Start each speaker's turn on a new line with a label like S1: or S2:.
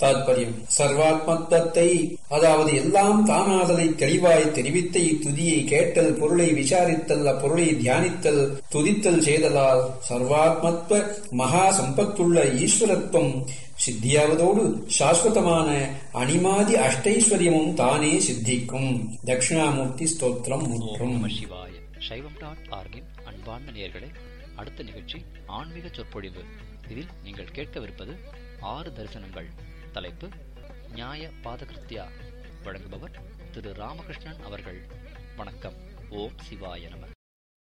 S1: தாத்பரியம் சர்வாத்மத்துவத்தை அதாவது எல்லாம் தானாதலை தெளிவாய் தெரிவித்த இத்துதியை கேட்டல் பொருளை விசாரித்தல் அப்பொருளை தியானித்தல் துதித்தல் செய்தலால் சர்வாத்மத்துவ மகா சம்பத்துள்ள ஈஸ்வரத்துவம் சித்தியாவதோடு சாஸ்வதமான அனிமாதி அஷ்டைஸ்வரியமும் தானே சித்திக்கும் தட்சிணாமூர்த்தி ஸ்தோத்திரம்
S2: ஓம்
S1: முற்றும்
S2: நம சிவாய சைவம் டாட் ஆர்கின் அன்பார்ந்த நேயர்களே அடுத்த நிகழ்ச்சி ஆன்மீக சொற்பொழிவு இதில் நீங்கள் கேட்கவிருப்பது ஆறு தரிசனங்கள் தலைப்பு நியாய பாதகிருத்யா வழங்குபவர் திரு ராமகிருஷ்ணன் அவர்கள் வணக்கம் ஓம் சிவாய நம